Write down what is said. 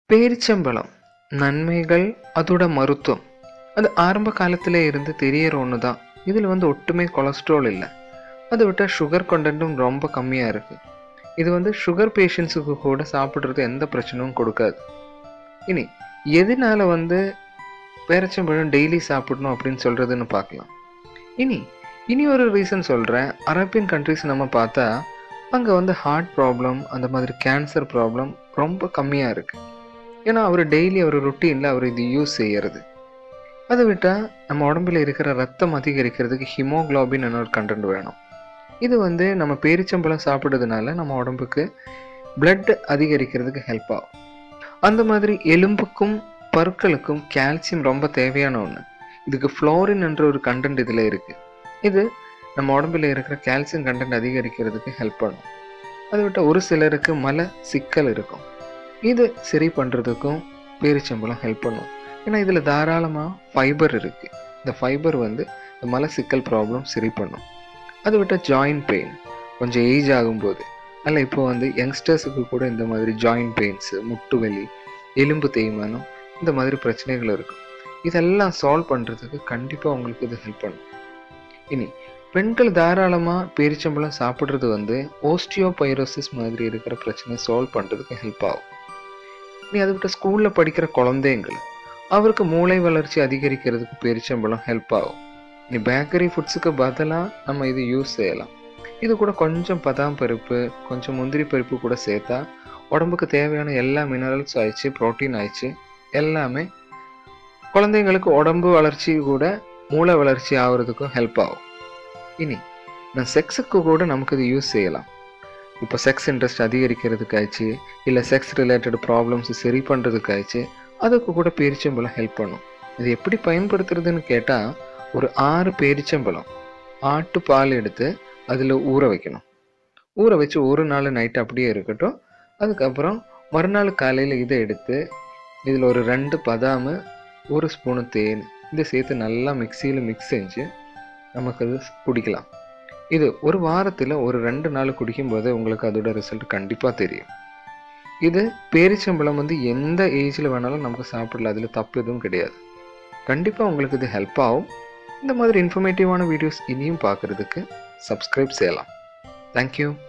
பேரிச்சம்பழம் நன்மைகள் அதோட மருத்துவம் அது ஆரம்ப காலத்திலே இருந்து தெரியற ஒன்று தான் இதில் வந்து ஒட்டுமே கொலஸ்ட்ரால் இல்லை அதை விட்டால் சுகர் கண்டென்ட்டும் ரொம்ப கம்மியாக இருக்குது இது வந்து சுகர் பேஷண்ட்ஸுக்கு கூட சாப்பிட்றது எந்த பிரச்சனையும் கொடுக்காது இனி எதனால வந்து பேரச்சம்பழம் டெய்லி சாப்பிடணும் அப்படின்னு சொல்கிறதுன்னு பார்க்கலாம் இனி இனி ஒரு ரீசன் சொல்கிறேன் அரேபியன் கண்ட்ரிஸ் நம்ம பார்த்தா அங்கே வந்து ஹார்ட் ப்ராப்ளம் அந்த மாதிரி கேன்சர் ப்ராப்ளம் ரொம்ப கம்மியாக இருக்குது ஏன்னா அவர் டெய்லி அவர் ருட்டீனில் அவர் இது யூஸ் செய்யறது அதை விட்டால் நம்ம உடம்புல இருக்கிற ரத்தம் அதிகரிக்கிறதுக்கு ஹிமோக்ளோபின் ஒரு கண்டென்ட் வேணும் இது வந்து நம்ம பேரிச்சம்பழம் சாப்பிட்றதுனால நம்ம உடம்புக்கு பிளட் அதிகரிக்கிறதுக்கு ஹெல்ப் ஆகும் அந்த மாதிரி எலும்புக்கும் பற்களுக்கும் கால்சியம் ரொம்ப தேவையான ஒன்று இதுக்கு ஃப்ளோரின் என்ற ஒரு கண்டென்ட் இதில் இருக்குது இது நம்ம உடம்புல இருக்கிற கால்சியம் கண்டென்ட் அதிகரிக்கிறதுக்கு ஹெல்ப் பண்ணும் அதை விட்ட ஒரு சிலருக்கு மலை சிக்கல் இருக்கும் இது சரி பண்ணுறதுக்கும் பேரிச்சம்பழம் ஹெல்ப் பண்ணும் ஏன்னா இதில் தாராளமாக ஃபைபர் இருக்குது இந்த ஃபைபர் வந்து இந்த மலை சிக்கல் ப்ராப்ளம் சரி பண்ணும் அதை விட்ட ஜாயின்ட் பெயின் கொஞ்சம் ஏஜ் ஆகும்போது அல்ல இப்போ வந்து யங்ஸ்டர்ஸுக்கு கூட இந்த மாதிரி ஜாயின்ட் பெயின்ஸு முட்டு வலி எலும்பு தேய்மானம் இந்த மாதிரி பிரச்சனைகள் இருக்கும் இதெல்லாம் சால்வ் பண்ணுறதுக்கு கண்டிப்பாக உங்களுக்கு இது ஹெல்ப் பண்ணும் இனி பெண்கள் தாராளமாக பேரிச்சம்பழம் சாப்பிட்றது வந்து ஓஸ்டியோபைரோசிஸ் மாதிரி இருக்கிற பிரச்சனையை சால்வ் பண்ணுறதுக்கு ஹெல்ப் ஆகும் நீ அதை விட்டு ஸ்கூலில் படிக்கிற குழந்தைங்கள் அவருக்கு மூளை வளர்ச்சி அதிகரிக்கிறதுக்கு பேரிச்சம்பழம் ஹெல்ப் ஆகும் நீ பேக்கரி ஃபுட்ஸுக்கு பதிலாக நம்ம இது யூஸ் செய்யலாம் இது கூட கொஞ்சம் பதாம் பருப்பு கொஞ்சம் முந்திரி பருப்பு கூட சேர்த்தா உடம்புக்கு தேவையான எல்லா மினரல்ஸ் ஆயிடுச்சு ப்ரோட்டீன் ஆயிடுச்சு எல்லாமே குழந்தைங்களுக்கு உடம்பு வளர்ச்சி கூட மூளை வளர்ச்சி ஆகிறதுக்கும் ஹெல்ப் ஆகும் இனி நான் செக்ஸுக்கு கூட நமக்கு இது யூஸ் செய்யலாம் இப்போ செக்ஸ் இன்ட்ரெஸ்ட் அதிகரிக்கிறதுக்காச்சு இல்லை செக்ஸ் ரிலேட்டட் ப்ராப்ளம்ஸ் சரி பண்ணுறதுக்காச்சு அதுக்கு கூட பேரிச்சம்பழம் ஹெல்ப் பண்ணும் இது எப்படி பயன்படுத்துறதுன்னு கேட்டால் ஒரு ஆறு பேரிச்சம்பழம் ஆட்டு பால் எடுத்து அதில் ஊற வைக்கணும் ஊற வச்சு ஒரு நாள் நைட் அப்படியே இருக்கட்டும் அதுக்கப்புறம் மறுநாள் காலையில் இதை எடுத்து இதில் ஒரு ரெண்டு பதாமு ஒரு ஸ்பூனு தேன் இதை சேர்த்து நல்லா மிக்சியில் மிக்ஸ் செஞ்சு நமக்கு அது குடிக்கலாம் இது ஒரு வாரத்தில் ஒரு ரெண்டு நாள் குடிக்கும்போது உங்களுக்கு அதோட ரிசல்ட் கண்டிப்பாக தெரியும் இது பேரிச்சம்பழம் வந்து எந்த ஏஜில் வேணாலும் நமக்கு சாப்பிடலாம் அதில் தப்பு எதுவும் கிடையாது கண்டிப்பாக உங்களுக்கு இது ஹெல்ப் ஆகும் இந்த மாதிரி இன்ஃபர்மேட்டிவான வீடியோஸ் இனியும் பார்க்குறதுக்கு சப்ஸ்கிரைப் செய்யலாம் தேங்க்யூ